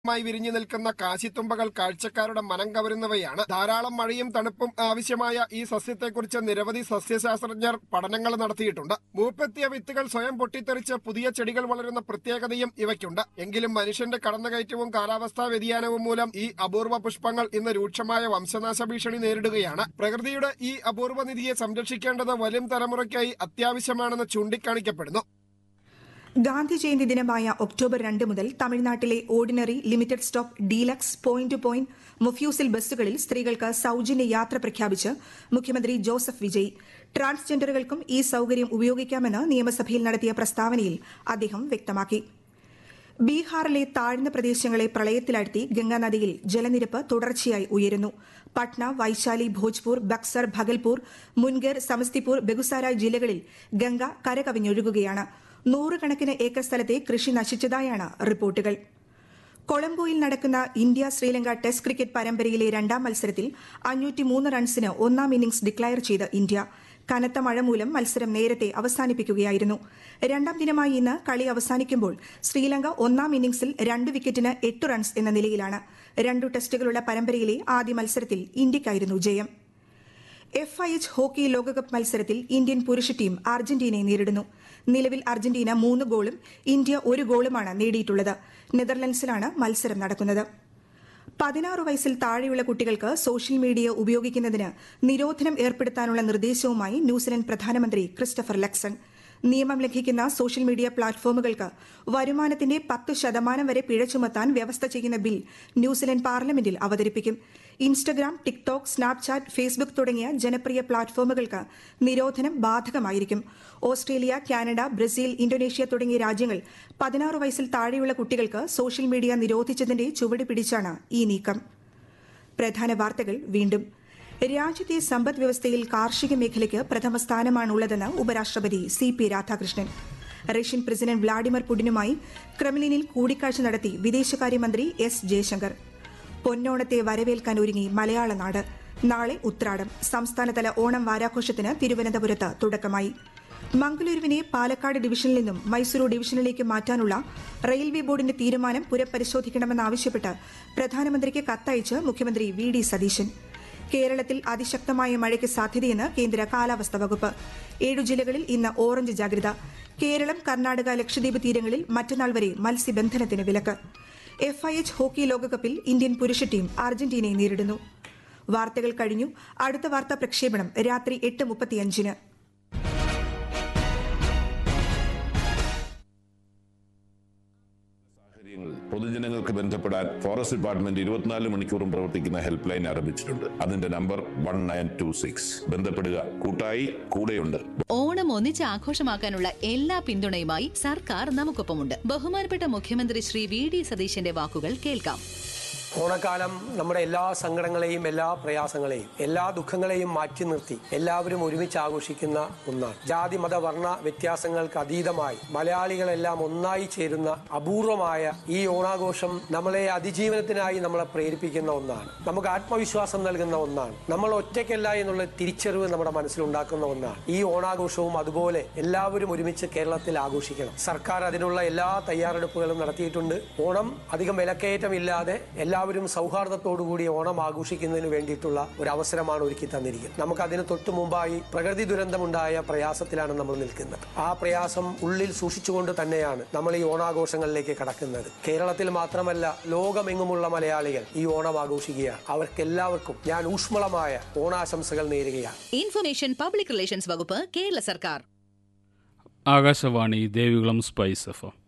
മായി വിരിഞ്ഞു നിൽക്കുന്ന കാശിത്തുമ്പകൾ കാഴ്ചക്കാരുടെ മനം കവരുന്നവയാണ് ധാരാളം മഴയും തണുപ്പും ആവശ്യമായ ഈ സസ്യത്തെക്കുറിച്ച് നിരവധി സസ്യശാസ്ത്രജ്ഞർ പഠനങ്ങൾ നടത്തിയിട്ടുണ്ട് മൂപ്പെത്തിയ വിത്തുകൾ സ്വയം പൊട്ടിത്തെറിച്ച് പുതിയ ചെടികൾ വളരുന്ന പ്രത്യേകതയും ഇവയ്ക്കുണ്ട് എങ്കിലും മനുഷ്യന്റെ കടന്നുകയറ്റവും കാലാവസ്ഥാ വ്യതിയാനവും മൂലം ഈ അപൂർവ പുഷ്പങ്ങൾ ഇന്ന് രൂക്ഷമായ വംശനാശ ഭീഷണി നേരിടുകയാണ് പ്രകൃതിയുടെ ഈ അപൂർവ നിധിയെ സംരക്ഷിക്കേണ്ടത് വരും തലമുറയ്ക്കായി അത്യാവശ്യമാണെന്ന് ചൂണ്ടിക്കാണിക്കപ്പെടുന്നു ഗാന്ധി ജയന്തി ദിനമായ ഒക്ടോബർ രണ്ട് മുതൽ തമിഴ്നാട്ടിലെ ordinary limited stop deluxe point to point mofussil ബസ്സുകളിൽ സ്ത്രീകൾക്ക് സൌജന്യ യാത്ര പ്രഖ്യാപിച്ച് മുഖ്യമന്ത്രി ജോസഫ് വിജയ് ട്രാൻസ്ജെൻഡറുകൾക്കും ഈ സൌകര്യം ഉപയോഗിക്കാമെന്ന് നിയമസഭയിൽ നടത്തിയ പ്രസ്താവനയിൽ അദ്ദേഹം വ്യക്തമാക്കി ബീഹാറിലെ താഴ്ന്ന പ്രദേശങ്ങളെ പ്രളയത്തിലാഴ്ത്തി ഗംഗാനദിയിൽ ജലനിരപ്പ് തുടർച്ചയായി ഉയരുന്നു പട്ന വൈശാലി ഭോജ്പൂർ ബക്സർ ഭഗൽപൂർ മുൻഗർ സമസ്തിപൂർ ബെഗുസാരായ് ജില്ലകളിൽ ഗംഗ കരകവിഞ്ഞൊഴുകുകയാണ് നൂറുകണക്കിന് ഏക്കർ സ്ഥലത്തെ കൃഷി നശിച്ചതായാണ് റിപ്പോർട്ടുകൾ കൊളംബോയിൽ നടക്കുന്ന ഇന്ത്യ ശ്രീലങ്ക ടെസ്റ്റ് ക്രിക്കറ്റ് പരമ്പരയിലെ രണ്ടാം മത്സരത്തിൽ അഞ്ഞൂറ്റിമൂന്ന് റൺസിന് ഒന്നാം ഇന്നിംഗ്സ് ഡിക്ലയർ ചെയ്ത് ഇന്ത്യ കനത്ത മഴ മൂലം മത്സരം നേരത്തെ അവസാനിപ്പിക്കുകയായിരുന്നു രണ്ടാം ദിനമായി ഇന്ന് കളി അവസാനിക്കുമ്പോൾ ശ്രീലങ്ക ഒന്നാം ഇന്നിംഗ്സിൽ രണ്ട് വിക്കറ്റിന് എട്ട് റൺസ് എന്ന നിലയിലാണ് രണ്ടു ടെസ്റ്റുകളുള്ള പരമ്പരയിലെ ആദ്യ മത്സരത്തിൽ ഇന്ത്യയ്ക്കായിരുന്നു ജയം എഫ് ഐ എച്ച് ഹോക്കി ലോകകപ്പ് മത്സരത്തിൽ ഇന്ത്യൻ പുരുഷ ടീം അർജന്റീനയെ നേരിടുന്നു നിലവിൽ അർജന്റീന മൂന്ന് ഗോളും ഇന്ത്യ ഒരു ഗോളുമാണ് നേടിയിട്ടുള്ളത് നെതർലൻഡ്സിലാണ് മത്സരം നടക്കുന്നത് പതിനാറ് വയസ്സിൽ താഴെയുള്ള കുട്ടികൾക്ക് സോഷ്യൽ മീഡിയ ഉപയോഗിക്കുന്നതിന് നിരോധനം ഏർപ്പെടുത്താനുള്ള നിർദ്ദേശവുമായി ന്യൂസിലൻഡ് പ്രധാനമന്ത്രി ക്രിസ്റ്റഫർ ലക്സൺ നിയമം ലംഘിക്കുന്ന സോഷ്യൽ മീഡിയ പ്ലാറ്റ്ഫോമുകൾക്ക് വരുമാനത്തിന്റെ പത്ത് ശതമാനം വരെ പിഴ ചുമത്താൻ വ്യവസ്ഥ ചെയ്യുന്ന ബിൽ ന്യൂസിലൻഡ് പാർലമെന്റിൽ അവതരിപ്പിക്കും ഇൻസ്റ്റഗ്രാം ടിക്ടോക്ക് സ്നാപ്ചാറ്റ് ഫേസ്ബുക്ക് തുടങ്ങിയ ജനപ്രിയ പ്ലാറ്റ്ഫോമുകൾക്ക് നിരോധനം ബാധകമായിരിക്കും ഓസ്ട്രേലിയ കാനഡ ബ്രസീൽ ഇന്തോനേഷ്യ തുടങ്ങിയ രാജ്യങ്ങൾ പതിനാറ് വയസ്സിൽ താഴെയുള്ള കുട്ടികൾക്ക് സോഷ്യൽ മീഡിയ നിരോധിച്ചതിന്റെ ചുവട് പിടിച്ചാണ് ഈ നീക്കം പ്രധാന വാർത്തകൾ വീണ്ടും രാജ്യത്തെ സമ്പദ് വ്യവസ്ഥയിൽ കാർഷിക മേഖലയ്ക്ക് പ്രഥമ സ്ഥാനമാണുള്ളതെന്ന് ഉപരാഷ്ട്രപതി C P Radhakrishnan Russian president Vladimir പുടിനുമായി ക്രെംലിനിൽ കൂടിക്കാഴ്ച നടത്തി വിദേശകാര്യമന്ത്രി എസ് ജയശങ്കർ പൊന്നോണത്തെ വരവേൽക്കാൻ ഒരുങ്ങി മലയാള നാട് നാളെ ഉത്രാടം സംസ്ഥാനതല ഓണം വാരാഘോഷത്തിന് തിരുവനന്തപുരത്ത് തുടക്കമായി മംഗളൂരുവിനെ പാലക്കാട് ഡിവിഷനിൽ നിന്നും മൈസൂരു ഡിവിഷനിലേക്ക് മാറ്റാനുള്ള റെയിൽവേ ബോർഡിന്റെ തീരുമാനം പുനഃപരിശോധിക്കണമെന്നാവശ്യപ്പെട്ട് പ്രധാനമന്ത്രിക്ക് കത്തയച്ച് മുഖ്യമന്ത്രി വി ഡി സതീശൻ കേരളത്തിൽ അതിശക്തമായ മഴയ്ക്ക് സാധ്യതയെന്ന് കേന്ദ്ര കാലാവസ്ഥാ വകുപ്പ് ഏഴു ജില്ലകളിൽ ഇന്ന് ഓറഞ്ച് ജാഗ്രത കേരളം കർണാടക ലക്ഷദ്വീപ് തീരങ്ങളിൽ മറ്റന്നാൾ വരെ മത്സ്യബന്ധനത്തിന് വിലക്ക് എഫ് ഐ എച്ച് ഹോക്കി ലോകകപ്പിൽ ഇന്ത്യൻ പുരുഷ ടീം അർജന്റീനയെ നേരിടുന്നു വാർത്തകൾ കഴിഞ്ഞു അടുത്ത വാർത്താ പ്രക്ഷേപണം രാത്രി എട്ട് മുപ്പത്തിയഞ്ചിന് സാഹചര്യങ്ങൾ പൊതുജനങ്ങൾക്ക് ബന്ധപ്പെടാൻ ഫോറസ്റ്റ് ഡിപ്പാർട്ട്മെന്റ് ഇരുപത്തിനാല് മണിക്കൂറും പ്രവർത്തിക്കുന്ന ഹെൽപ്പ് ലൈൻ ആരംഭിച്ചിട്ടുണ്ട് അതിന്റെ number one nine two six ബന്ധപ്പെടുക കൂട്ടായി കൂടെയുണ്ട് ഓണം ഒന്നിച്ച് ആഘോഷമാക്കാനുള്ള എല്ലാ പിന്തുണയുമായി സർക്കാർ നമുക്കൊപ്പമുണ്ട് ബഹുമാനപ്പെട്ട മുഖ്യമന്ത്രി ശ്രീ വി ഡി സതീശന്റെ വാക്കുകൾ കേൾക്കാം ഓണക്കാലം നമ്മുടെ എല്ലാ സങ്കടങ്ങളെയും എല്ലാ പ്രയാസങ്ങളെയും എല്ലാ ദുഃഖങ്ങളെയും മാറ്റി നിർത്തി എല്ലാവരും ഒരുമിച്ച് ആഘോഷിക്കുന്ന ഒന്നാണ് ജാതി മത വർണ്ണ വ്യത്യാസങ്ങൾക്ക് അതീതമായി മലയാളികളെല്ലാം ഒന്നായി ചേരുന്ന അപൂർവമായ ഈ ഓണാഘോഷം നമ്മളെ അതിജീവനത്തിനായി നമ്മളെ പ്രേരിപ്പിക്കുന്ന ഒന്നാണ് നമുക്ക് ആത്മവിശ്വാസം നൽകുന്ന ഒന്നാണ് നമ്മൾ ഒറ്റയ്ക്കല്ല എന്നുള്ള തിരിച്ചറിവ് നമ്മുടെ മനസ്സിലുണ്ടാക്കുന്ന ഒന്നാണ് ഈ ഓണാഘോഷവും അതുപോലെ എല്ലാവരും ഒരുമിച്ച് കേരളത്തിൽ ആഘോഷിക്കണം സർക്കാർ അതിനുള്ള എല്ലാ തയ്യാറെടുപ്പുകളും നടത്തിയിട്ടുണ്ട് ഓണം അധികം വിലക്കയറ്റമില്ലാതെ എല്ലാവരും സൗഹാർദ്ദത്തോടുകൂടി ഓണം ആഘോഷിക്കുന്നതിന് വേണ്ടിയിട്ടുള്ള ഒരു അവസരമാണ് ഒരുക്കി തന്നിരിക്കുന്നത് നമുക്ക് അതിന് തൊട്ടു മുമ്പായി പ്രകൃതി ദുരന്തമുണ്ടായ പ്രയാസത്തിലാണ് നമ്മൾ നിൽക്കുന്നത് ആ പ്രയാസം ഉള്ളിൽ സൂക്ഷിച്ചുകൊണ്ട് തന്നെയാണ് നമ്മൾ ഈ ഓണാഘോഷങ്ങളിലേക്ക് കടക്കുന്നത് കേരളത്തിൽ മാത്രമല്ല ലോകമെങ്ങുമുള്ള മലയാളികൾ ഈ ഓണം ആഘോഷിക്കുകയാണ് അവർക്കെല്ലാവർക്കും ഞാൻ ഊഷ്മളമായ ഓണാശംസകൾ നേരുകയാണ് ഇൻഫർമേഷൻ പബ്ലിക് റിലേഷൻസ് വകുപ്പ് കേരള സർക്കാർ Akashvani Devikulam spice F M